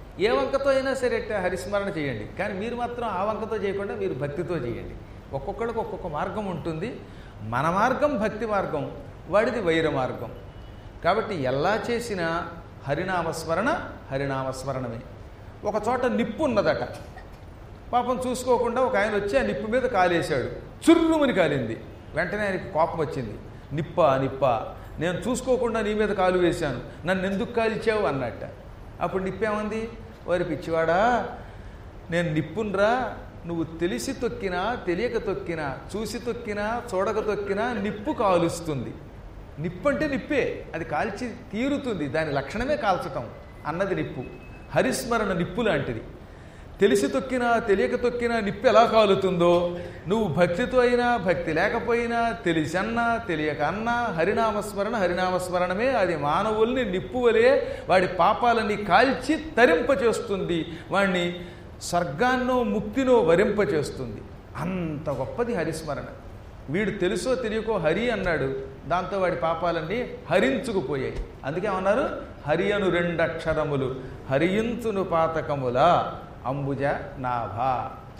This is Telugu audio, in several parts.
ఏ వంకతో అయినా సరే హరిస్మరణ చేయండి కానీ మీరు మాత్రం ఆ వంకతో చేయకుండా మీరు భక్తితో చేయండి ఒక్కొక్కడికి ఒక్కొక్క మార్గం ఉంటుంది మన మార్గం భక్తి మార్గం వాడిది వైర మార్గం కాబట్టి ఎలా చేసినా హరినామస్మరణ హరినామస్మరణమే ఒక చోట నిప్పు ఉన్నదట పాపం చూసుకోకుండా ఒక ఆయన వచ్చి ఆ నిప్పు మీద కాలేశాడు చుర్రుమని కాలింది వెంటనే ఆయనకి కోపం వచ్చింది నిప్ప నిప్ప నేను చూసుకోకుండా నీ మీద కాలు వేశాను నన్ను ఎందుకు కాల్చావు అన్నట్ట అప్పుడు నిప్పేమంది వారి పిచ్చివాడా నేను నిప్పున్రా నువ్వు తెలిసి తొక్కినా తెలియక తొక్కినా చూసి తొక్కినా చూడక తొక్కినా నిప్పు కాలుస్తుంది నిప్పు అంటే నిప్పే అది కాల్చి తీరుతుంది దాని లక్షణమే కాల్చటం అన్నది నిప్పు హరిస్మరణ నిప్పు లాంటిది తెలిసి తొక్కినా తెలియక తొక్కినా నిప్పు ఎలా కాలుతుందో నువ్వు భక్తితో అయినా భక్తి లేకపోయినా తెలిసన్నా తెలియక అన్నా హరినామస్మరణ హరినామస్మరణమే అది మానవుల్ని నిప్పు వలె వాడి పాపాలని కాల్చి తరింపచేస్తుంది వాడిని స్వర్గాన్నో ముక్తినో వరింపచేస్తుంది అంత గొప్పది హరిస్మరణ వీడు తెలుసో తెలియకో హరి అన్నాడు దాంతో వాడి పాపాలన్నీ హరించుకుపోయాయి అందుకే ఏమన్నారు హరి అను రెండక్షరములు హరియించును పాతకముల అంబుజ నాభా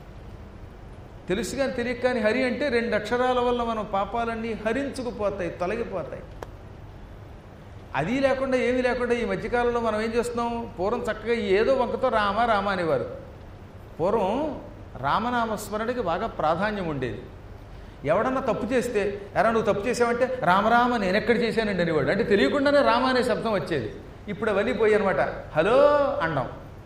తెలుసు కానీ తెలియక కానీ హరి అంటే రెండు అక్షరాల వల్ల మనం పాపాలన్నీ హరించుకుపోతాయి తొలగిపోతాయి అది లేకుండా ఏమీ లేకుండా ఈ మధ్యకాలంలో మనం ఏం చేస్తున్నాం పూర్వం చక్కగా ఏదో వంకతో రామ రామ అనేవారు పూర్వం రామనామస్మరణకి బాగా ప్రాధాన్యం ఉండేది ఎవడన్నా తప్పు చేస్తే ఎరా నువ్వు తప్పు చేసావంటే రామరామ నేను ఎక్కడ చేశానండి అనేవాడు అంటే తెలియకుండానే రామ అనే శబ్దం వచ్చేది ఇప్పుడు అవన్నీ పోయి అనమాట హలో అండం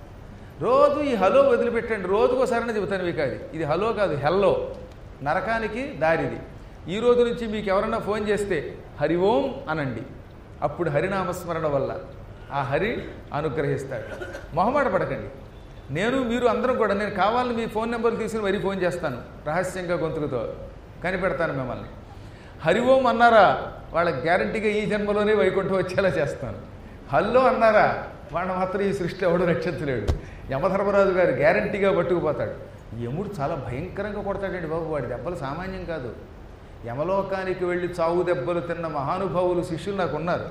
రోజు ఈ హలో వదిలిపెట్టండి రోజుకోసారైనా చెబుతాను మీకు అది ఇది హలో కాదు హెల్లో నరకానికి దారిది ఈ రోజు నుంచి మీకు ఎవరన్నా ఫోన్ చేస్తే హరి ఓం అనండి అప్పుడు హరినామస్మరణ వల్ల ఆ హరి అనుగ్రహిస్తాడు మొహమాట పడకండి నేను మీరు అందరం కూడా నేను కావాలని మీ ఫోన్ నెంబర్లు తీసుకుని మరీ ఫోన్ చేస్తాను రహస్యంగా గొంతుకుతో కనిపెడతాను మిమ్మల్ని హరి ఓం అన్నారా వాళ్ళ గ్యారంటీగా ఈ జన్మలోనే వైకుంఠం వచ్చేలా చేస్తాను హల్లో అన్నారా వాడిని మాత్రం ఈ సృష్టి ఎవడు రక్షించలేడు యమధర్మరాజు గారు గ్యారంటీగా పట్టుకుపోతాడు యముడు చాలా భయంకరంగా కొడతాడండి బాబు వాడి దెబ్బలు సామాన్యం కాదు యమలోకానికి వెళ్ళి చావు దెబ్బలు తిన్న మహానుభావులు శిష్యులు నాకు ఉన్నారు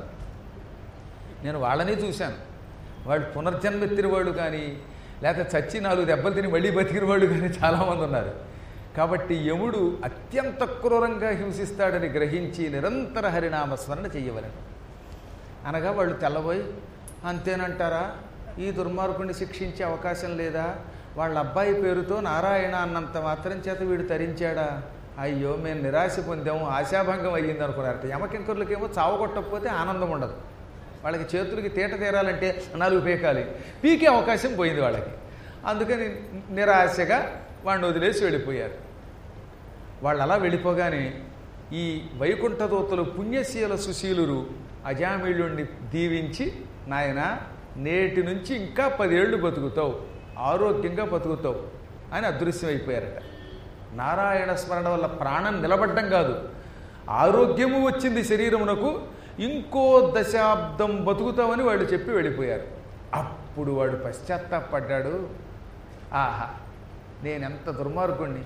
నేను వాళ్ళని చూశాను వాళ్ళు పునర్జన్మెత్తిన వాళ్ళు కానీ లేకపోతే చచ్చి నాలుగు దెబ్బలు తిని మళ్ళీ బతికిన వాళ్ళు కానీ చాలామంది ఉన్నారు కాబట్టి యముడు అత్యంత క్రూరంగా హింసిస్తాడని గ్రహించి నిరంతర హరినామస్మరణ చెయ్యవలను అనగా వాళ్ళు తెల్లబోయి అంతేనంటారా ఈ దుర్మార్గుడిని శిక్షించే అవకాశం లేదా వాళ్ళ అబ్బాయి పేరుతో నారాయణ అన్నంత మాత్రం చేత వీడు తరించాడా అయ్యో మేము నిరాశ పొందాము ఆశాభంగం అయ్యింది అనుకున్నారట యమకింకరులకేమో చావగొట్టకపోతే ఆనందం ఉండదు వాళ్ళకి చేతులకి తీట తీరాలంటే నాలుగు పీకాలి పీకే అవకాశం పోయింది వాళ్ళకి అందుకని నిరాశగా వాడిని వదిలేసి వెళ్ళిపోయారు వాళ్ళు అలా వెళ్ళిపోగానే ఈ వైకుంఠ దూతలు పుణ్యశీల సుశీలురు అజామిళుణ్ణి దీవించి నాయన నేటి నుంచి ఇంకా పదేళ్ళు బతుకుతావు ఆరోగ్యంగా బతుకుతావు అని అదృశ్యమైపోయారట నారాయణ స్మరణ వల్ల ప్రాణం నిలబడ్డం కాదు ఆరోగ్యము వచ్చింది శరీరమునకు ఇంకో దశాబ్దం బతుకుతామని వాళ్ళు చెప్పి వెళ్ళిపోయారు అప్పుడు వాడు పశ్చాత్తాపడ్డాడు ఆహా నేనెంత దుర్మార్గుణ్ణి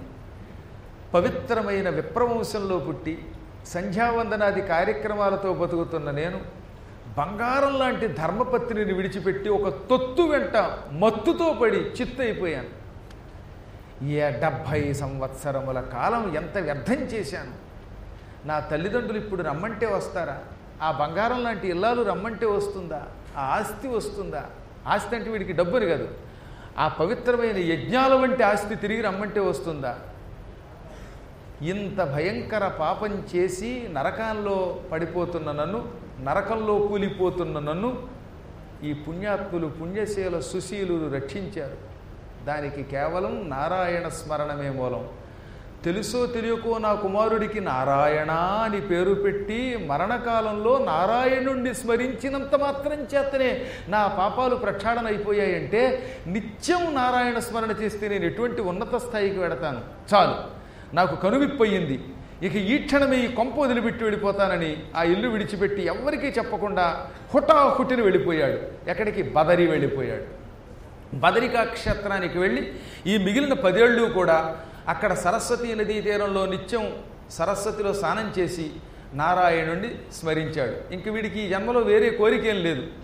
పవిత్రమైన విప్రవంశంలో పుట్టి సంధ్యావందనాది కార్యక్రమాలతో బతుకుతున్న నేను బంగారం లాంటి ధర్మపత్నిని విడిచిపెట్టి ఒక తొత్తు వెంట మత్తుతో పడి చిత్తైపోయాను ఏ డెబ్భై సంవత్సరముల కాలం ఎంత వ్యర్థం చేశాను నా తల్లిదండ్రులు ఇప్పుడు రమ్మంటే వస్తారా ఆ బంగారం లాంటి ఇల్లాలు రమ్మంటే వస్తుందా ఆ ఆస్తి వస్తుందా ఆస్తి అంటే వీడికి డబ్బుని కాదు ఆ పవిత్రమైన యజ్ఞాల వంటి ఆస్తి తిరిగి రమ్మంటే వస్తుందా ఇంత భయంకర పాపం చేసి నరకాల్లో పడిపోతున్న నన్ను నరకంలో కూలిపోతున్న నన్ను ఈ పుణ్యాత్ములు పుణ్యశీల సుశీలులు రక్షించారు దానికి కేవలం నారాయణ స్మరణమే మూలం తెలుసో తెలియకో నా కుమారుడికి నారాయణ అని పేరు పెట్టి మరణకాలంలో నారాయణుణ్ణి స్మరించినంత మాత్రం చేతనే నా పాపాలు ప్రక్షాళన అయిపోయాయంటే నిత్యం నారాయణ స్మరణ చేస్తే నేను ఎటువంటి ఉన్నత స్థాయికి వెడతాను చాలు నాకు కనువిప్పయింది ఇక ఈ క్షణమే ఈ కొంప వదిలిపెట్టి వెళ్ళిపోతానని ఆ ఇల్లు విడిచిపెట్టి ఎవ్వరికీ చెప్పకుండా హుటాహుటిని వెళ్ళిపోయాడు ఎక్కడికి బదరి వెళ్ళిపోయాడు బదరికా క్షేత్రానికి వెళ్ళి ఈ మిగిలిన పదేళ్ళు కూడా అక్కడ సరస్వతీ నదీ తీరంలో నిత్యం సరస్వతిలో స్నానం చేసి నారాయణుణ్ణి స్మరించాడు ఇంక వీడికి ఈ జన్మలో వేరే కోరికేం లేదు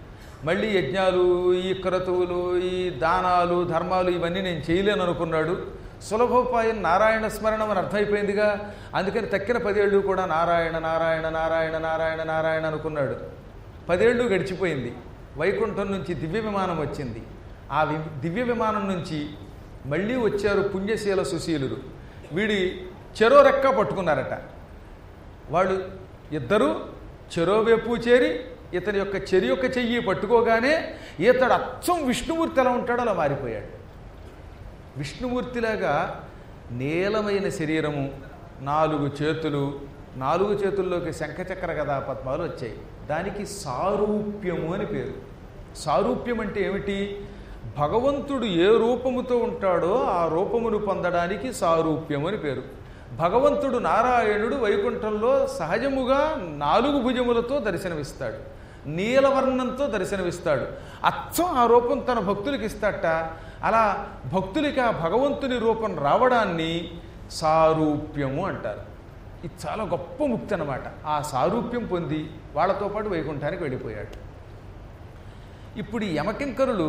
మళ్ళీ యజ్ఞాలు ఈ క్రతువులు ఈ దానాలు ధర్మాలు ఇవన్నీ నేను చేయలేను అనుకున్నాడు సులభోపాయం నారాయణ స్మరణం అని అర్థమైపోయిందిగా అందుకని తక్కిన పదేళ్ళు కూడా నారాయణ నారాయణ నారాయణ నారాయణ నారాయణ అనుకున్నాడు పదేళ్ళు గడిచిపోయింది వైకుంఠం నుంచి దివ్య విమానం వచ్చింది ఆ వి దివ్య విమానం నుంచి మళ్ళీ వచ్చారు పుణ్యశీల సుశీలురు వీడి చెరో రెక్క పట్టుకున్నారట వాళ్ళు ఇద్దరూ చెరో వైపు చేరి ఇతని యొక్క చెరి యొక్క చెయ్యి పట్టుకోగానే ఇతడు అచ్చం విష్ణుమూర్తి ఎలా ఉంటాడో అలా మారిపోయాడు విష్ణుమూర్తిలాగా నీలమైన శరీరము నాలుగు చేతులు నాలుగు చేతుల్లోకి శంఖచక్ర గదా పద్మాలు వచ్చాయి దానికి సారూప్యము అని పేరు సారూప్యం అంటే ఏమిటి భగవంతుడు ఏ రూపముతో ఉంటాడో ఆ రూపమును పొందడానికి సారూప్యం అని పేరు భగవంతుడు నారాయణుడు వైకుంఠంలో సహజముగా నాలుగు భుజములతో దర్శనమిస్తాడు నీలవర్ణంతో దర్శనమిస్తాడు అచ్చం ఆ రూపం తన భక్తులకి ఇస్తాట అలా భక్తులకి ఆ భగవంతుని రూపం రావడాన్ని సారూప్యము అంటారు ఇది చాలా గొప్ప ముక్తి అన్నమాట ఆ సారూప్యం పొంది వాళ్ళతో పాటు వైకుంఠానికి వెళ్ళిపోయాడు ఇప్పుడు ఈ యమకింకరులు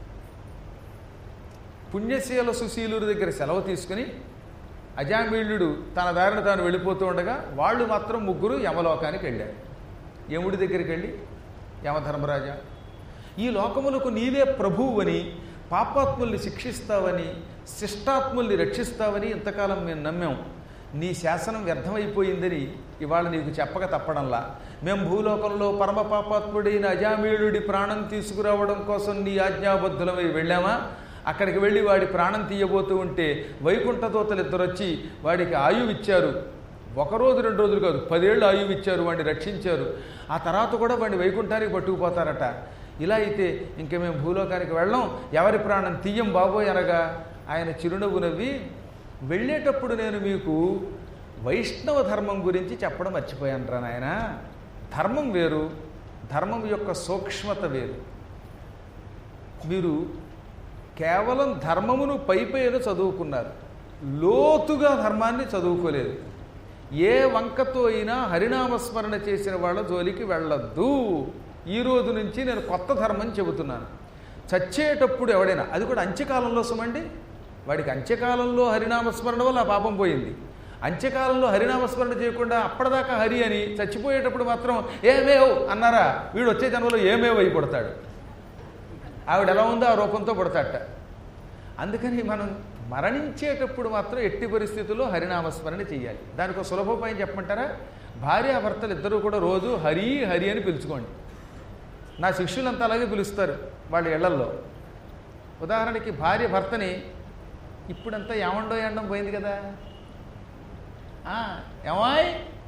పుణ్యశీల సుశీలుడి దగ్గర సెలవు తీసుకుని అజామీళ్ళుడు తన దారిన తాను వెళ్ళిపోతూ ఉండగా వాళ్ళు మాత్రం ముగ్గురు యమలోకానికి వెళ్ళారు యముడి దగ్గరికి వెళ్ళి యమధర్మరాజా ఈ లోకములకు నీవే ప్రభువుని పాపాత్ముల్ని శిక్షిస్తావని శిష్టాత్ముల్ని రక్షిస్తావని ఇంతకాలం మేము నమ్మాం నీ శాసనం వ్యర్థమైపోయిందని ఇవాళ నీకు చెప్పక తప్పడంలా మేము భూలోకంలో పరమ పాపాత్ముడైన అజామీయుడి ప్రాణం తీసుకురావడం కోసం నీ ఆజ్ఞాబద్ధులమై వెళ్ళామా అక్కడికి వెళ్ళి వాడి ప్రాణం తీయబోతూ ఉంటే వైకుంఠ దూతలు ఇద్దరు వచ్చి వాడికి ఆయువు ఇచ్చారు ఒక రోజు రెండు రోజులు కాదు పదేళ్ళు ఆయువు ఇచ్చారు వాడిని రక్షించారు ఆ తర్వాత కూడా వాడిని వైకుంఠానికి పట్టుకుపోతారట ఇలా అయితే ఇంక మేము భూలోకానికి వెళ్ళం ఎవరి ప్రాణం తీయం బాబోయ్ అనగా ఆయన చిరునవ్వు నవ్వి వెళ్ళేటప్పుడు నేను మీకు వైష్ణవ ధర్మం గురించి చెప్పడం మర్చిపోయాను రా నాయన ధర్మం వేరు ధర్మం యొక్క సూక్ష్మత వేరు మీరు కేవలం ధర్మమును పైపైన చదువుకున్నారు లోతుగా ధర్మాన్ని చదువుకోలేదు ఏ వంకతో అయినా హరినామస్మరణ చేసిన వాళ్ళ జోలికి వెళ్ళొద్దు ఈ రోజు నుంచి నేను కొత్త ధర్మం చెబుతున్నాను చచ్చేటప్పుడు ఎవడైనా అది కూడా అంత్యకాలంలో సుమండి వాడికి అంత్యకాలంలో హరినామస్మరణ వల్ల ఆ పాపం పోయింది అంత్యకాలంలో హరినామస్మరణ చేయకుండా అప్పటిదాకా హరి అని చచ్చిపోయేటప్పుడు మాత్రం ఏమేవ్ అన్నారా వీడు వచ్చే జన్మలో ఏమేవ్ అయి పుడతాడు ఆవిడ ఎలా ఉందో ఆ రూపంతో పుడతాట అందుకని మనం మరణించేటప్పుడు మాత్రం ఎట్టి పరిస్థితుల్లో హరినామస్మరణ చేయాలి దానికి ఒక సులభోపాయం చెప్పమంటారా భార్యాభర్తలు ఇద్దరూ కూడా రోజు హరి హరి అని పిలుచుకోండి నా శిష్యులంతా అలాగే పిలుస్తారు వాళ్ళ ఇళ్లల్లో ఉదాహరణకి భార్య భర్తని ఇప్పుడంతా ఏమండో ఎండం పోయింది కదా ఆ, ఏమాయ్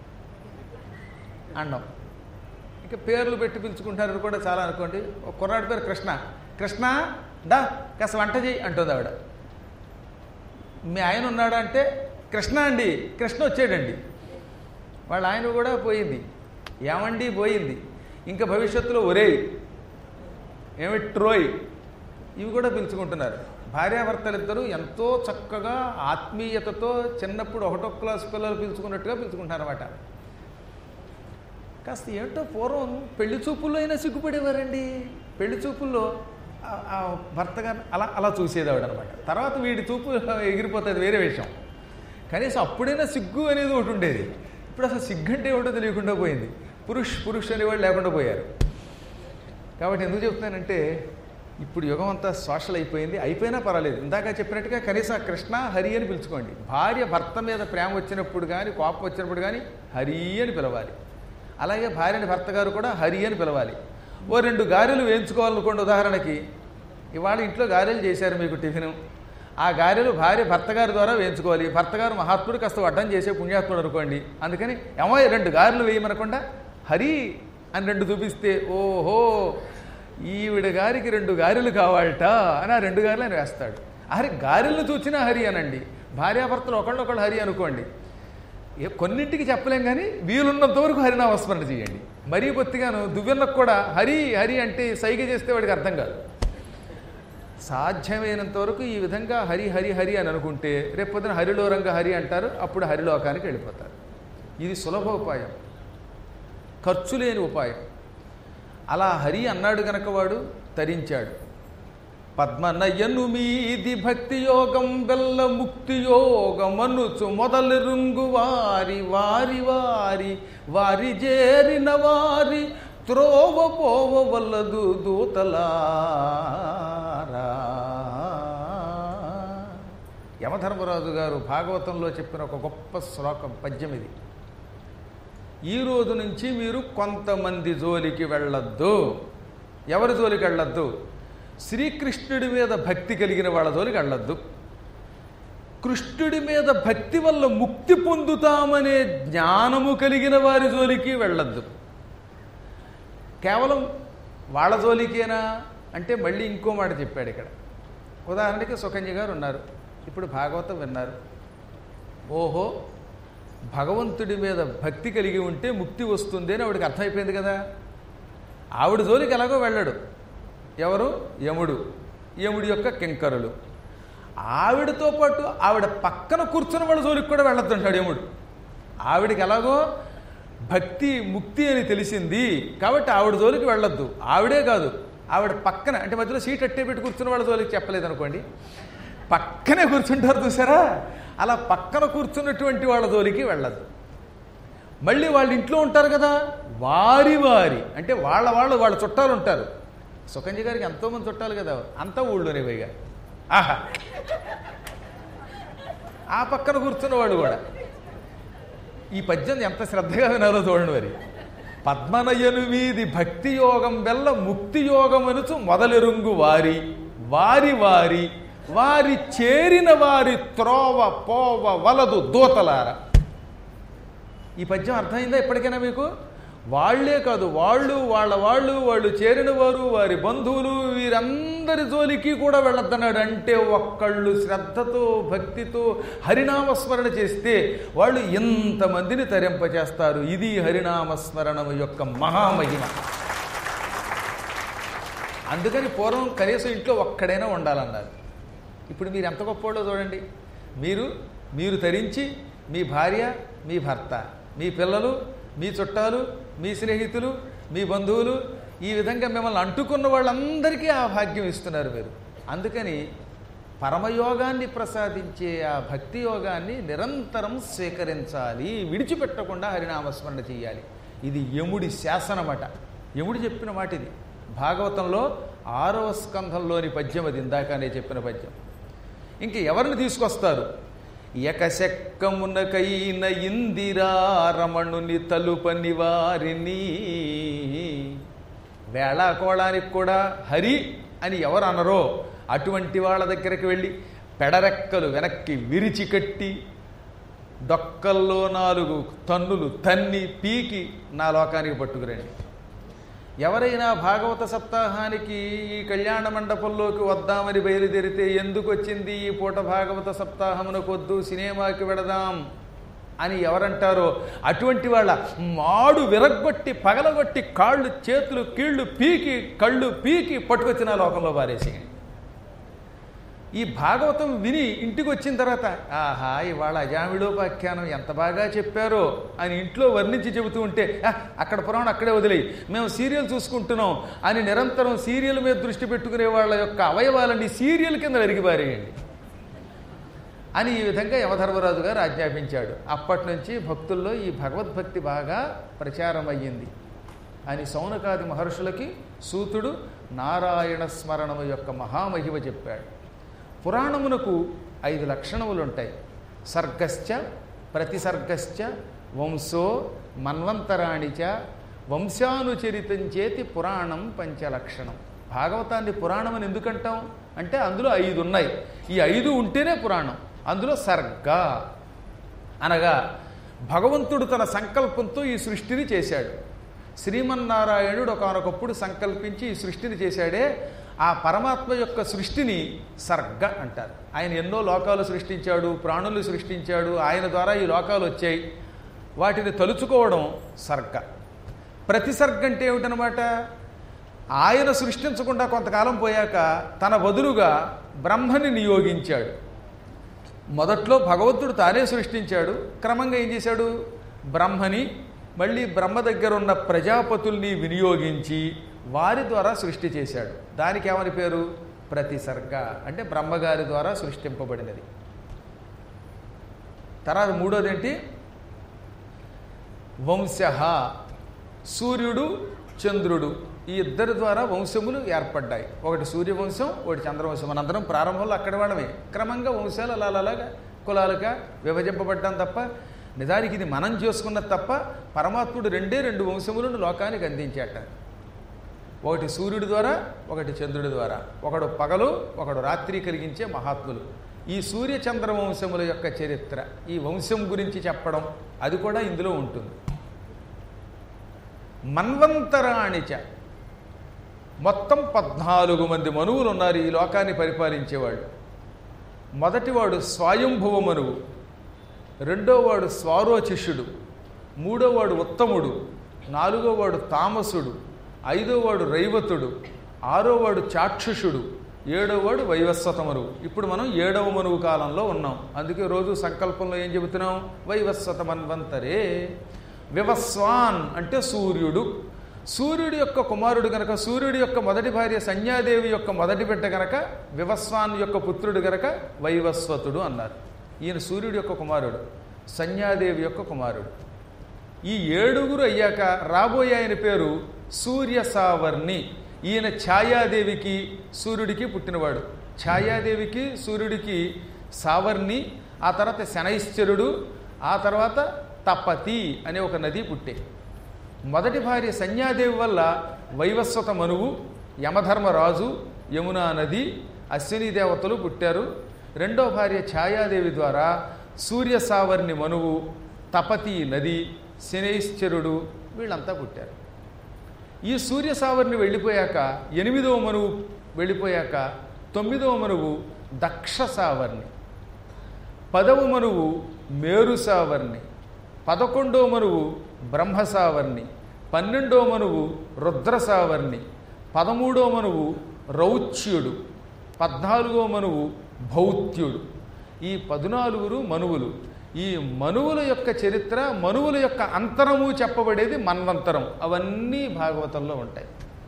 అండం ఇక పేర్లు పెట్టి పిలుచుకుంటారు కూడా చాలా అనుకోండి ఒక కుర్రాడి పేరు కృష్ణ కృష్ణ డా కాస్త వంట చేయి అంటుంది ఆవిడ మీ ఆయన ఉన్నాడా అంటే కృష్ణ అండి కృష్ణ వచ్చాడండి వాళ్ళ ఆయన కూడా పోయింది ఏమండి పోయింది ఇంకా భవిష్యత్తులో ఒరేయ్ ఏమి ట్రోయ్ ఇవి కూడా పిలుచుకుంటున్నారు భార్యాభర్తలిద్దరూ ఎంతో చక్కగా ఆత్మీయతతో చిన్నప్పుడు ఒకటో క్లాస్ పిల్లలు పిలుచుకున్నట్టుగా పిలుచుకుంటారన్నమాట కాస్త ఏంటో పూర్వం పెళ్లి చూపుల్లో అయినా సిగ్గుపడేవారండి పెళ్లి చూపుల్లో ఆ- ఆ భర్త గారిని అలా అలా చూసేదావిడ అనమాట తర్వాత వీడి చూపు ఎగిరిపోతుంది వేరే విషయం కనీసం అప్పుడైనా సిగ్గు అనేది ఒకటి ఉండేది ఇప్పుడు అసలు సిగ్గు అంటే ఏమిటో తెలియకుండా పోయింది పురుష్ పురుష్ అనేవాడు లేకుండా పోయారు కాబట్టి ఎందుకు చెప్తున్నానంటే ఇప్పుడు యుగం అంతా సోషల్ అయిపోయింది అయిపోయినా పర్వాలేదు ఇందాక చెప్పినట్టుగా కనీసం ఆ కృష్ణ హరి అని పిలుచుకోండి భార్య భర్త మీద ప్రేమ వచ్చినప్పుడు కానీ కోపం వచ్చినప్పుడు కానీ హరి అని పిలవాలి అలాగే భార్యని భర్త గారు కూడా హరి అని పిలవాలి ఓ రెండు గారెలు వేయించుకోవాలనుకోండి ఉదాహరణకి ఇవాళ ఇంట్లో గారెలు చేశారు మీకు టిఫిన్ ఆ గారెలు భార్య భర్త గారి ద్వారా వేయించుకోవాలి భర్త గారు మహాత్ముడు కాస్త వడ్డం చేసే పుణ్యాత్ముడు అనుకోండి అందుకని ఏమో రెండు గారెలు వేయమనకుండా హరి అని రెండు చూపిస్తే ఓహో ఈవిడ గారికి రెండు గారెలు కావాలట అని ఆ రెండు గారెలు ఆయన వేస్తాడు హరి గారెలను చూచినా హరి అనండి భార్యాభర్తలు ఒకళ్ళొకళ్ళు హరి అనుకోండి ఏ కొన్నింటికి చెప్పలేం కానీ వీలున్నంత వరకు హరినామస్మరణ చేయండి మరీ బొత్తిగాను దువ్వెన్నకు కూడా హరి హరి అంటే సైగ చేస్తే వాడికి అర్థం కాదు సాధ్యమైనంత వరకు ఈ విధంగా హరి హరి హరి అని అనుకుంటే రేపొద్దున హరిలోరంగ హరి అంటారు అప్పుడు హరిలోకానికి వెళ్ళిపోతారు ఇది సులభ ఉపాయం ఖర్చు లేని ఉపాయం అలా హరి అన్నాడు గనక వాడు తరించాడు పద్మనయను మీది భక్తి యోగం బెల్ల ముక్తి యోగమనుచు మొదలెరుంగు వారి వారి వారి వారి చేరిన వారి త్రోవ పోవ వల్లదు దూతలారా యమధర్మరాజు గారు భాగవతంలో చెప్పిన ఒక గొప్ప శ్లోకం పద్యం ఇది ఈ రోజు నుంచి మీరు కొంతమంది జోలికి వెళ్ళొద్దు ఎవరి జోలికి వెళ్ళొద్దు శ్రీకృష్ణుడి మీద భక్తి కలిగిన వాళ్ళ జోలికి వెళ్ళొద్దు కృష్ణుడి మీద భక్తి వల్ల ముక్తి పొందుతామనే జ్ఞానము కలిగిన వారి జోలికి వెళ్ళొద్దు కేవలం వాళ్ళ జోలికేనా అంటే మళ్ళీ ఇంకో మాట చెప్పాడు ఇక్కడ ఉదాహరణకి సుకన్య గారు ఉన్నారు ఇప్పుడు భాగవతం విన్నారు ఓహో భగవంతుడి మీద భక్తి కలిగి ఉంటే ముక్తి వస్తుంది అని ఆవిడకి అర్థమైపోయింది కదా ఆవిడ జోలికి ఎలాగో వెళ్ళడు ఎవరు యముడు యముడి యొక్క కింకరులు ఆవిడతో పాటు ఆవిడ పక్కన కూర్చున్న వాళ్ళ జోలికి కూడా వెళ్ళొద్దంటాడు యముడు ఆవిడకి ఎలాగో భక్తి ముక్తి అని తెలిసింది కాబట్టి ఆవిడ జోలికి వెళ్ళొద్దు ఆవిడే కాదు ఆవిడ పక్కన అంటే మధ్యలో సీట్ అట్టే పెట్టి కూర్చున్న వాళ్ళ జోలికి చెప్పలేదు అనుకోండి పక్కనే కూర్చుంటారు చూసారా అలా పక్కన కూర్చున్నటువంటి వాళ్ళ జోలికి వెళ్ళదు మళ్ళీ వాళ్ళ ఇంట్లో ఉంటారు కదా వారి వారి అంటే వాళ్ళ వాళ్ళు వాళ్ళ చుట్టాలు ఉంటారు సుకంజి గారికి ఎంతోమంది చుట్టాలు కదా అంతా ఊళ్ళోనే పైగా ఆహా ఆ పక్కన కూర్చున్న వాడు కూడా ఈ పద్యం ఎంత శ్రద్ధగా వినాలో చూడండి మరి పద్మనయను వీధి భక్తి యోగం వెల్ల ముక్తి యోగం అనుచు మొదలెరుంగు వారి వారి వారి వారి చేరిన వారి త్రోవ పోవ వలదు దూతలార ఈ పద్యం అర్థమైందా ఎప్పటికైనా మీకు వాళ్లే కాదు వాళ్ళు వాళ్ళ వాళ్ళు వాళ్ళు చేరిన వారు వారి బంధువులు వీరందరి జోలికి కూడా వెళ్ళొద్దన్నాడు అంటే ఒక్కళ్ళు శ్రద్ధతో భక్తితో హరినామస్మరణ చేస్తే వాళ్ళు ఎంతమందిని తరింపచేస్తారు ఇది హరినామస్మరణం యొక్క మహామహిమ అందుకని పూర్వం కనీసం ఇంట్లో ఒక్కడైనా ఉండాలన్నారు ఇప్పుడు మీరు ఎంత గొప్పోళ్ళో చూడండి మీరు మీరు తరించి మీ భార్య మీ భర్త మీ పిల్లలు మీ చుట్టాలు మీ స్నేహితులు మీ బంధువులు ఈ విధంగా మిమ్మల్ని అంటుకున్న వాళ్ళందరికీ ఆ భాగ్యం ఇస్తున్నారు మీరు అందుకని పరమయోగాన్ని ప్రసాదించే ఆ భక్తి యోగాన్ని నిరంతరం స్వీకరించాలి విడిచిపెట్టకుండా హరినామస్మరణ చేయాలి ఇది యముడి శాసనమట యముడు చెప్పిన మాట ఇది భాగవతంలో ఆరవ స్కంధంలోని పద్యం అది ఇందాకనే చెప్పిన పద్యం ఇంక ఎవరిని తీసుకొస్తారు ఎకశక్కమునకైన ఇందిరారమణుని తలుపని వారిని వేళాకోళానికి కూడా హరి అని ఎవరు అనరో అటువంటి వాళ్ళ దగ్గరికి వెళ్ళి పెడరెక్కలు వెనక్కి విరిచి కట్టి డొక్కల్లో నాలుగు తన్నులు తన్ని పీకి నా లోకానికి పట్టుకురండి ఎవరైనా భాగవత సప్తాహానికి ఈ కళ్యాణ మండపంలోకి వద్దామని బయలుదేరితే ఎందుకు వచ్చింది ఈ పూట భాగవత సప్తాహమునకు వద్దు సినిమాకి వెడదాం అని ఎవరంటారో అటువంటి వాళ్ళ మాడు విరగ్గొట్టి పగలగొట్టి కాళ్ళు చేతులు కీళ్ళు పీకి కళ్ళు పీకి పట్టుకొచ్చిన లోకంలో పారేసేయండి ఈ భాగవతం విని ఇంటికి వచ్చిన తర్వాత ఆహా ఇవాళ అజామిడోపాఖ్యానం ఎంత బాగా చెప్పారో అని ఇంట్లో వర్ణించి చెబుతూ ఉంటే "ఆ, అక్కడ పురాణం అక్కడే వదిలేయి మేము సీరియల్ చూసుకుంటున్నాం అని నిరంతరం సీరియల్ మీద దృష్టి పెట్టుకునే వాళ్ళ యొక్క అవయవాలని సీరియల్ కింద వెరిగిపారేయండి అని ఈ విధంగా యమధర్మరాజు గారు ఆజ్ఞాపించాడు అప్పటి నుంచి భక్తుల్లో ఈ భగవద్భక్తి బాగా ప్రచారం అయ్యింది అని సౌనకాది మహర్షులకి సూతుడు నారాయణ స్మరణము యొక్క మహామహిమ చెప్పాడు పురాణమునకు ఐదు లక్షణములు ఉంటాయి సర్గశ్చ ప్రతిసర్గశ్చ వంశో మన్వంతరాణిచ వంశానుచరితం చేతి పురాణం పంచలక్షణం భాగవతాన్ని పురాణం అని ఎందుకంటాం అంటే అందులో ఐదు ఉన్నాయి ఈ ఐదు ఉంటేనే పురాణం అందులో సర్గ అనగా భగవంతుడు తన సంకల్పంతో ఈ సృష్టిని చేశాడు శ్రీమన్నారాయణుడు ఒకనొకప్పుడు సంకల్పించి ఈ సృష్టిని చేశాడే ఆ పరమాత్మ యొక్క సృష్టిని సర్గ అంటారు ఆయన ఎన్నో లోకాలు సృష్టించాడు ప్రాణులు సృష్టించాడు ఆయన ద్వారా ఈ లోకాలు వచ్చాయి వాటిని తలుచుకోవడం సర్గ ప్రతిసర్గ అంటే ఏమిటనమాట ఆయన సృష్టించకుండా కొంతకాలం పోయాక తన బదులుగా బ్రహ్మని నియోగించాడు మొదట్లో భగవంతుడు తానే సృష్టించాడు క్రమంగా ఏం చేశాడు బ్రహ్మని మళ్ళీ బ్రహ్మ దగ్గర ఉన్న ప్రజాపతుల్ని వినియోగించి వారి ద్వారా సృష్టి చేశాడు దానికి ఏమని పేరు ప్రతిసర్గ అంటే బ్రహ్మగారి ద్వారా సృష్టింపబడినది తర్వాత మూడోది ఏంటి వంశ సూర్యుడు చంద్రుడు ఈ ఇద్దరి ద్వారా వంశములు ఏర్పడ్డాయి ఒకటి సూర్యవంశం ఒకటి చంద్రవంశం మనందరం ప్రారంభంలో అక్కడి వాళ్ళమే క్రమంగా వంశాలు అలా అలాగా కులాలుగా విభజింపబడ్డాం తప్ప నిజానికి ఇది మనం చేసుకున్నది తప్ప పరమాత్ముడు రెండే రెండు వంశములను లోకానికి అందించాట ఒకటి సూర్యుడి ద్వారా ఒకటి చంద్రుడి ద్వారా ఒకడు పగలు ఒకడు రాత్రి కలిగించే మహాత్ములు ఈ సూర్య చంద్ర వంశముల యొక్క చరిత్ర ఈ వంశం గురించి చెప్పడం అది కూడా ఇందులో ఉంటుంది మన్వంతరాణిచ మొత్తం పద్నాలుగు మంది మనువులు ఉన్నారు ఈ లోకాన్ని పరిపాలించేవాళ్ళు మొదటివాడు స్వయంభువ మనువు రెండోవాడు స్వారోచిష్యుడు మూడోవాడు ఉత్తముడు నాలుగోవాడు తామసుడు ఐదోవాడు రైవతుడు ఆరోవాడు చాక్షుషుడు ఏడోవాడు వైవస్వత మనువు ఇప్పుడు మనం ఏడవ మనువు కాలంలో ఉన్నాం అందుకే రోజు సంకల్పంలో ఏం చెబుతున్నాం వైవస్వత మన్వంతరే వివస్వాన్ అంటే సూర్యుడు సూర్యుడి యొక్క కుమారుడు గనక సూర్యుడి యొక్క మొదటి భార్య సంధ్యాదేవి యొక్క మొదటి బిడ్డ గనక వివస్వాన్ యొక్క పుత్రుడు గనక వైవస్వతుడు అన్నారు ఈయన సూర్యుడి యొక్క కుమారుడు సంధ్యాదేవి యొక్క కుమారుడు ఈ ఏడుగురు అయ్యాక రాబోయే ఆయన పేరు సూర్య సావర్ణి ఈయన ఛాయాదేవికి సూర్యుడికి పుట్టినవాడు ఛాయాదేవికి సూర్యుడికి సావర్ణి ఆ తర్వాత శనైశ్చరుడు ఆ తర్వాత తపతి అనే ఒక నది పుట్టే మొదటి భార్య సంధ్యాదేవి వల్ల వైవస్వత మనువు యమధర్మరాజు యమునా నది అశ్విని దేవతలు పుట్టారు రెండో భార్య ఛాయాదేవి ద్వారా సూర్య సావర్ణి మనువు తపతి నది శనైశ్చరుడు వీళ్ళంతా పుట్టారు ఈ సూర్య సావర్ణి వెళ్ళిపోయాక ఎనిమిదవ మనువు వెళ్ళిపోయాక తొమ్మిదవ మనువు దక్ష సావర్ణి పదవ మనువు మేరు సావర్ణి పదకొండో మనువు బ్రహ్మ సావర్ణి పన్నెండో మనువు రుద్ర సావర్ణి పదమూడో మనువు రౌచ్యుడు పద్నాలుగో మనువు భౌత్యుడు ఈ పద్నాలుగురు మనువులు ఈ మనువుల యొక్క చరిత్ర మనువుల యొక్క అంతరము చెప్పబడేది మన్వంతరం అవన్నీ భాగవతంలో ఉంటాయి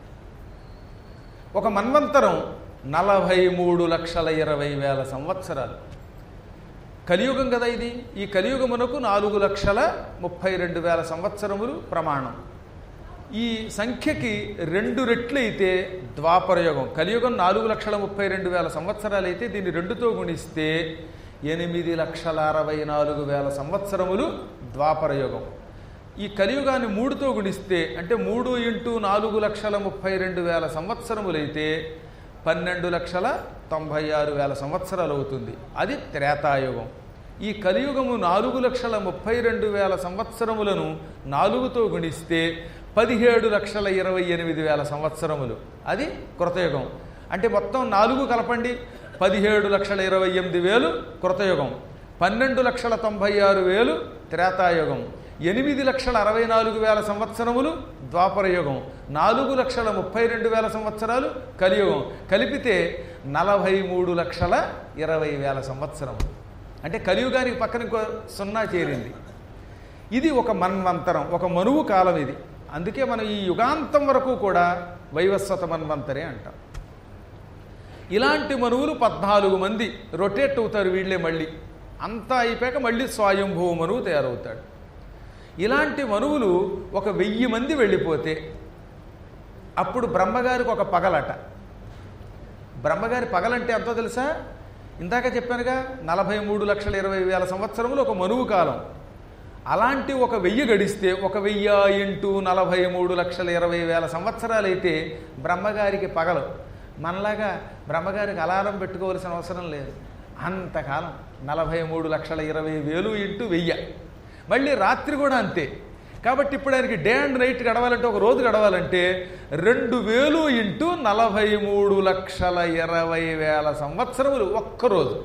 ఒక మన్వంతరం నలభై మూడు లక్షల ఇరవై వేల సంవత్సరాలు కలియుగం కదా ఇది ఈ కలియుగమునకు నాలుగు లక్షల ముప్పై రెండు వేల సంవత్సరములు ప్రమాణం ఈ సంఖ్యకి రెండు రెట్లయితే ద్వాపరయుగం కలియుగం నాలుగు లక్షల ముప్పై రెండు వేల సంవత్సరాలు అయితే దీన్ని రెండుతో గుణిస్తే ఎనిమిది లక్షల అరవై నాలుగు వేల సంవత్సరములు ద్వాపరయుగం ఈ కలియుగాన్ని మూడుతో గుణిస్తే అంటే మూడు ఇంటూ నాలుగు లక్షల ముప్పై రెండు వేల సంవత్సరములైతే పన్నెండు లక్షల తొంభై ఆరు వేల సంవత్సరాలు అవుతుంది అది త్రేతాయుగం ఈ కలియుగము నాలుగు లక్షల ముప్పై రెండు వేల సంవత్సరములను నాలుగుతో గుణిస్తే పదిహేడు లక్షల ఇరవై ఎనిమిది వేల సంవత్సరములు అది కృతయుగం అంటే మొత్తం నాలుగు కలపండి పదిహేడు లక్షల ఇరవై ఎనిమిది వేలు కృతయుగం పన్నెండు లక్షల తొంభై ఆరు వేలు త్రేతాయుగం ఎనిమిది లక్షల అరవై నాలుగు వేల సంవత్సరములు ద్వాపరయుగం నాలుగు లక్షల ముప్పై రెండు వేల సంవత్సరాలు కలియుగం కలిపితే నలభై మూడు లక్షల ఇరవై వేల సంవత్సరములు అంటే కలియుగానికి పక్కన ఇంకో సున్నా చేరింది ఇది ఒక మన్వంతరం ఒక మనువు కాలం ఇది అందుకే మనం ఈ యుగాంతం వరకు కూడా వైవస్వత మన్వంతరే అంటాం ఇలాంటి మనువులు పద్నాలుగు మంది రొటేట్ అవుతారు వీళ్ళే మళ్ళీ అంతా అయిపోయాక మళ్ళీ స్వయంభూ మనువు తయారవుతాడు ఇలాంటి మనువులు ఒక వెయ్యి మంది వెళ్ళిపోతే అప్పుడు బ్రహ్మగారికి ఒక పగలట బ్రహ్మగారి పగలంటే ఎంతో తెలుసా ఇందాక చెప్పానుగా నలభై మూడు లక్షల ఇరవై వేల సంవత్సరములు ఒక మనువు కాలం అలాంటి ఒక వెయ్యి గడిస్తే ఒక వెయ్యి ఇంటూ నలభై మూడు లక్షల ఇరవై వేల సంవత్సరాలైతే బ్రహ్మగారికి పగలు మనలాగా బ్రహ్మగారికి అలారం పెట్టుకోవాల్సిన అవసరం లేదు అంతకాలం నలభై మూడు లక్షల ఇరవై వేలు ఇంటూ వెయ్యి మళ్ళీ రాత్రి కూడా అంతే కాబట్టి ఇప్పుడు ఆయనకి డే అండ్ నైట్ గడవాలంటే ఒక రోజు గడవాలంటే రెండు వేలు ఇంటూ నలభై మూడు లక్షల ఇరవై వేల సంవత్సరములు ఒక్కరోజు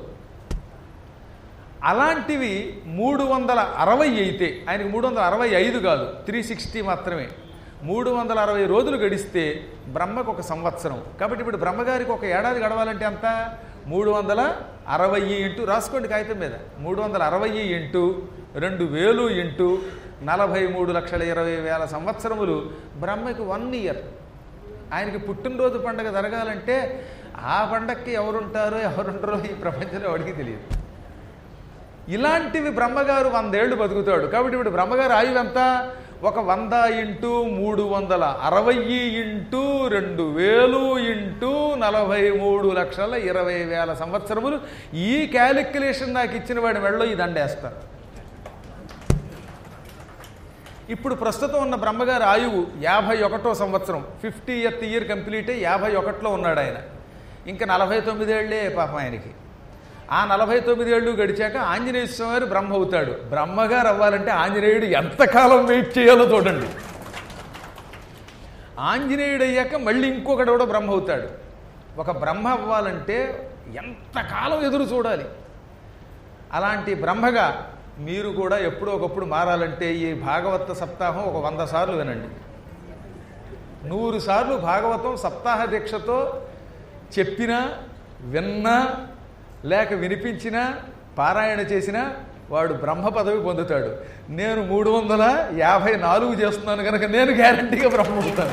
అలాంటివి మూడు వందల అరవై అయితే ఆయనకి మూడు వందల అరవై ఐదు కాదు త్రీ సిక్స్టీ మాత్రమే మూడు వందల అరవై రోజులు గడిస్తే బ్రహ్మకు ఒక సంవత్సరం కాబట్టి ఇప్పుడు బ్రహ్మగారికి ఒక ఏడాది గడవాలంటే ఎంత మూడు వందల అరవై ఇంటూ రాసుకోండి కాగితం మీద మూడు వందల అరవై ఇంటూ రెండు వేలు ఇంటూ నలభై మూడు లక్షల ఇరవై వేల సంవత్సరములు బ్రహ్మకి వన్ ఇయర్ ఆయనకి పుట్టినరోజు పండగ జరగాలంటే ఆ పండగకి ఎవరుంటారో ఎవరుంటారో ఈ ప్రపంచంలో ఎవరికి తెలియదు ఇలాంటివి బ్రహ్మగారు వందేళ్లు బతుకుతాడు కాబట్టి ఇప్పుడు బ్రహ్మగారు ఆయువు ఎంత ఒక వంద ఇంటూ మూడు వందల అరవై ఇంటూ రెండు వేలు ఇంటూ నలభై మూడు లక్షల ఇరవై వేల సంవత్సరములు ఈ క్యాలిక్యులేషన్ నాకు ఇచ్చిన వాడి మెడలో ఈ దండేస్తారు ఇప్పుడు ప్రస్తుతం ఉన్న బ్రహ్మగారి ఆయువు యాభై ఒకటో సంవత్సరం ఫిఫ్టీ ఎత్ ఇయర్ కంప్లీట్ అయ్యి యాభై ఒకటిలో ఉన్నాడు ఆయన ఇంకా నలభై తొమ్మిదేళ్లే పాపం ఆయనకి ఆ నలభై తొమ్మిది ఏళ్ళు గడిచాక ఆంజనేయ స్వామి వారు బ్రహ్మ అవుతాడు బ్రహ్మగారు అవ్వాలంటే ఆంజనేయుడు ఎంతకాలం వెయిట్ చేయాలో చూడండి ఆంజనేయుడు అయ్యాక మళ్ళీ ఇంకొకటి కూడా బ్రహ్మ అవుతాడు ఒక బ్రహ్మ అవ్వాలంటే ఎంతకాలం ఎదురు చూడాలి అలాంటి బ్రహ్మగా మీరు కూడా ఎప్పుడో ఒకప్పుడు మారాలంటే ఈ భాగవత సప్తాహం ఒక వంద సార్లు వినండి నూరు సార్లు భాగవతం సప్తాహ దీక్షతో చెప్పినా విన్నా లేక వినిపించినా పారాయణ చేసినా వాడు బ్రహ్మ పదవి పొందుతాడు నేను మూడు వందల యాభై నాలుగు చేస్తున్నాను కనుక నేను గ్యారంటీగా బ్రహ్మ అవుతాను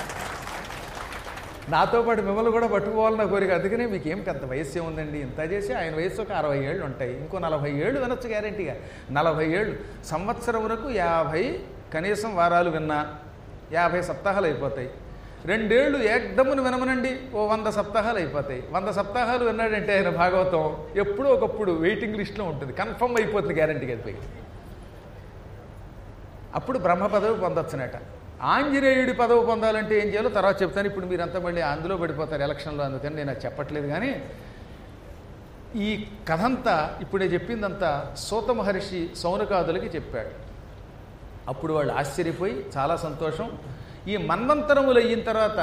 నాతో పాటు మిమ్మల్ని కూడా పట్టుకోవాలన్న కోరిక అందుకనే మీకు ఏం పెద్ద వయస్సు ఉందండి ఇంత చేసి ఆయన వయస్సు ఒక అరవై ఏళ్ళు ఉంటాయి ఇంకో నలభై ఏళ్ళు వినొచ్చు గ్యారంటీగా నలభై ఏళ్ళు సంవత్సరం వరకు యాభై కనీసం వారాలు విన్నా యాభై సప్తాహాలు అయిపోతాయి రెండేళ్లు ఏకదమ్మును వినమనండి ఓ వంద సప్తాహాలు అయిపోతాయి వంద సప్తాహాలు విన్నాడంటే ఆయన భాగవతం ఎప్పుడో ఒకప్పుడు వెయిటింగ్ లిస్ట్లో ఉంటుంది కన్ఫర్మ్ అయిపోతుంది గ్యారంటీగా అయిపోయి అప్పుడు బ్రహ్మ పదవి పొందొచ్చునట ఆంజనేయుడి పదవి పొందాలంటే ఏం చేయాలో తర్వాత చెప్తాను ఇప్పుడు మీరంతా మళ్ళీ అందులో పడిపోతారు ఎలక్షన్లో అందుకని నేను అది చెప్పట్లేదు కానీ ఈ కథంతా ఇప్పుడే చెప్పిందంతా సూత మహర్షి సౌనకాదులకి చెప్పాడు అప్పుడు వాళ్ళు ఆశ్చర్యపోయి చాలా సంతోషం ఈ మన్వంతరములు అయిన తర్వాత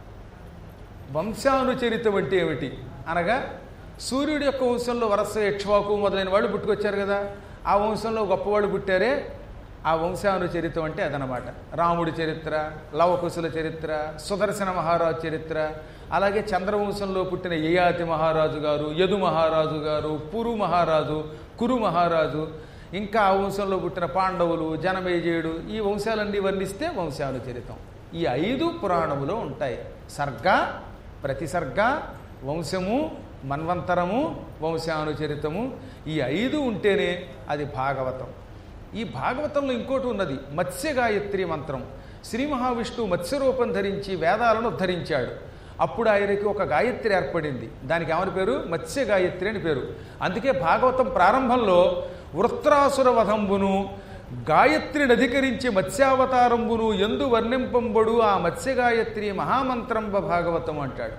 వంశానుచరితం అంటే ఏమిటి అనగా సూర్యుడి యొక్క వంశంలో వరస యక్ష్వాకు మొదలైన వాళ్ళు పుట్టుకొచ్చారు కదా ఆ వంశంలో గొప్పవాళ్ళు పుట్టారే ఆ వంశానుచరితం అంటే అదనమాట రాముడి చరిత్ర లవకుశుల చరిత్ర సుదర్శన మహారాజు చరిత్ర అలాగే చంద్రవంశంలో పుట్టిన యయాతి మహారాజు గారు యదు మహారాజు గారు పురు మహారాజు కురు మహారాజు ఇంకా ఆ వంశంలో పుట్టిన పాండవులు జనమేజయుడు ఈ వంశాలన్నీ వర్ణిస్తే వంశానుచరితం ఈ ఐదు పురాణములో ఉంటాయి సర్గ ప్రతిసర్గ వంశము మన్వంతరము వంశానుచరితము ఈ ఐదు ఉంటేనే అది భాగవతం ఈ భాగవతంలో ఇంకోటి ఉన్నది మత్స్య గాయత్రి మంత్రం శ్రీ మహావిష్ణువు మత్స్యరూపం ధరించి వేదాలను ఉద్ధరించాడు అప్పుడు ఆయనకి ఒక గాయత్రి ఏర్పడింది దానికి ఏమని పేరు మత్స్య గాయత్రి అని పేరు అందుకే భాగవతం ప్రారంభంలో వృత్రాసుర వధంబును గాయత్రిని అధికరించి మత్స్యావతారంబును ఎందు వర్ణింపంబడు ఆ మత్స్య గాయత్రి మహామంత్రంబ భాగవతం అంటాడు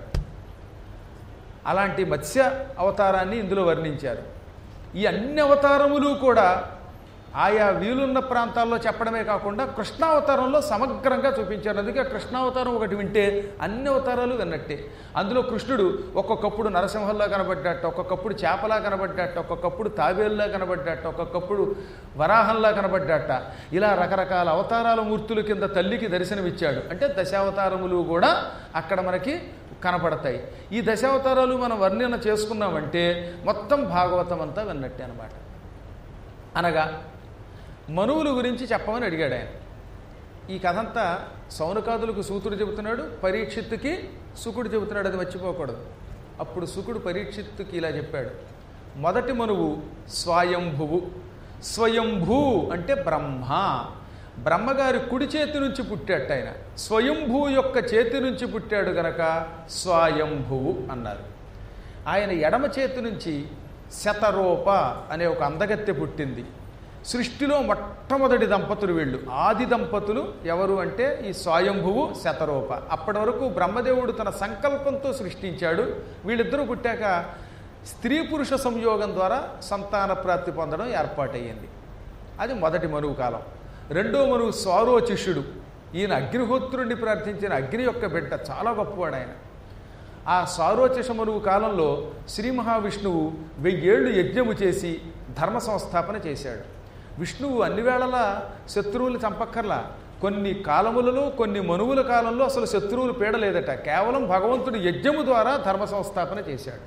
అలాంటి మత్స్య అవతారాన్ని ఇందులో వర్ణించారు ఈ అన్ని అవతారములు కూడా ఆయా వీలున్న ప్రాంతాల్లో చెప్పడమే కాకుండా కృష్ణావతారంలో సమగ్రంగా చూపించారు అందుకే కృష్ణావతారం ఒకటి వింటే అన్ని అవతారాలు విన్నట్టే అందులో కృష్ణుడు ఒక్కొక్కప్పుడు నరసింహంలా కనబడ్డట్టు ఒక్కొక్కప్పుడు చేపలా కనబడ్డట్టు ఒక్కొక్కప్పుడు తాబేలులా కనబడ్డట్టు ఒక్కొక్కప్పుడు వరాహంలా కనబడ్డట్ట ఇలా రకరకాల అవతారాల మూర్తుల కింద తల్లికి దర్శనమిచ్చాడు అంటే దశావతారములు కూడా అక్కడ మనకి కనపడతాయి ఈ దశావతారాలు మనం వర్ణన చేసుకున్నామంటే మొత్తం భాగవతం అంతా విన్నట్టే అనమాట అనగా మనువుల గురించి చెప్పమని అడిగాడు ఆయన ఈ కథంతా సౌనకాదులకు సూతుడు చెబుతున్నాడు పరీక్షిత్తుకి సుకుడు చెబుతున్నాడు అది మర్చిపోకూడదు అప్పుడు సుకుడు పరీక్షిత్తుకి ఇలా చెప్పాడు మొదటి మనువు స్వయంభువు స్వయంభూ అంటే బ్రహ్మ బ్రహ్మగారి కుడి చేతి నుంచి పుట్టాట ఆయన స్వయంభూ యొక్క చేతి నుంచి పుట్టాడు గనక స్వయంభువు అన్నారు ఆయన ఎడమ చేతి నుంచి శతరూప అనే ఒక అందగత్తె పుట్టింది సృష్టిలో మొట్టమొదటి దంపతులు వీళ్ళు ఆది దంపతులు ఎవరు అంటే ఈ స్వయంభువు శతరూప అప్పటి వరకు బ్రహ్మదేవుడు తన సంకల్పంతో సృష్టించాడు వీళ్ళిద్దరూ పుట్టాక స్త్రీ పురుష సంయోగం ద్వారా సంతాన ప్రాప్తి పొందడం ఏర్పాటయ్యింది అది మొదటి మనువు కాలం రెండో మనువు స్వారోచిష్యుడు ఈయన అగ్నిహోత్రుడిని ప్రార్థించిన అగ్ని యొక్క బిడ్డ చాలా గొప్పవాడు ఆయన ఆ సారోచషమనువు కాలంలో శ్రీ మహావిష్ణువు వెయ్యేళ్ళు యజ్ఞము చేసి ధర్మ సంస్థాపన చేశాడు విష్ణువు అన్ని వేళలా శత్రువులు చంపక్కర్లా కొన్ని కాలములలో కొన్ని మనువుల కాలంలో అసలు శత్రువులు పీడలేదట కేవలం భగవంతుడు యజ్ఞము ద్వారా ధర్మ సంస్థాపన చేశాడు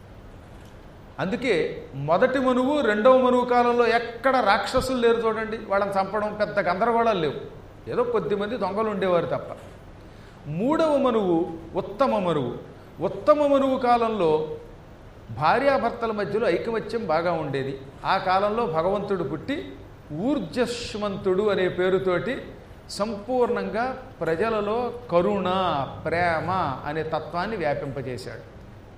అందుకే మొదటి మనువు రెండవ మనువు కాలంలో ఎక్కడ రాక్షసులు లేరు చూడండి వాళ్ళని చంపడం పెద్ద గందరగోళాలు లేవు ఏదో కొద్దిమంది దొంగలు ఉండేవారు తప్ప మూడవ మనువు ఉత్తమ మనువు ఉత్తమ మనువు కాలంలో భార్యాభర్తల మధ్యలో ఐకమత్యం బాగా ఉండేది ఆ కాలంలో భగవంతుడు పుట్టి ఊర్జస్వంతుడు అనే పేరుతోటి సంపూర్ణంగా ప్రజలలో కరుణ ప్రేమ అనే తత్వాన్ని వ్యాపింపజేశాడు